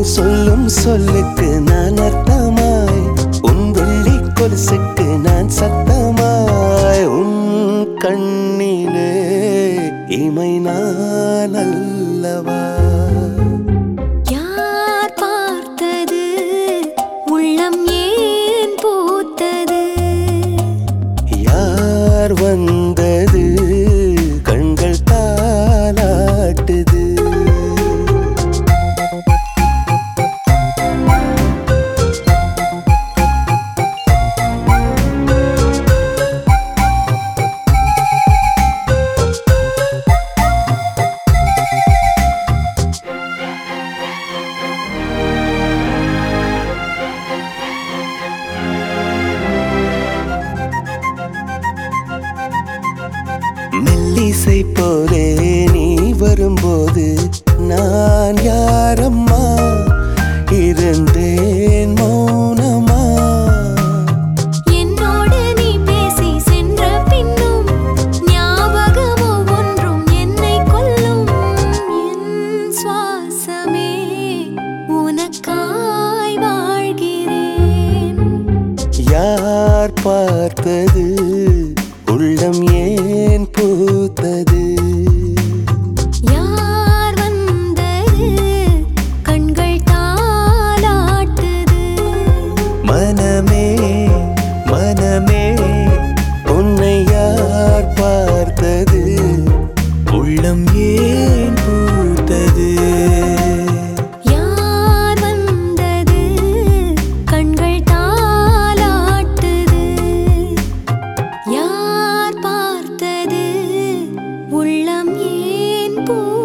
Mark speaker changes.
Speaker 1: சொல்லும் சொல்லுக்கு நான் அர்த்தமாய் உன் வெள்ளி கொலுசுக்கு நான் சத்தமாய் உன் கண்ணிலே இமை நான் அல்லவா
Speaker 2: யார் பார்த்தது உள்ளம் ஏன் பூத்தது
Speaker 1: யார் வந்தது கண்கள் தாளாட்டுது மெல்லிசை போலே நீ வரும்போது நான் யாரம்மா இருந்தேன் மௌனமா
Speaker 2: என்னோடு நீ பேசி சென்ற பின்னும் ஞாபகமோ ஒன்றும் என்னை கொல்லும் என் சுவாசமே உனக்காய் வாழ்கிறேன்
Speaker 1: யார் பார்த்தது உள்ளம் ஏன் பூத்தது
Speaker 2: யார் வந்தது கண்கள் தாளாட்டுது
Speaker 1: மனமே மனமே உன்னை யார் பார்த்தது உள்ளம் ஏன் பூத்தது
Speaker 2: யார் வந்தது கண்கள் தாளாட்டுது யார் பார்த்தது உள்ளம் ஏன் பூ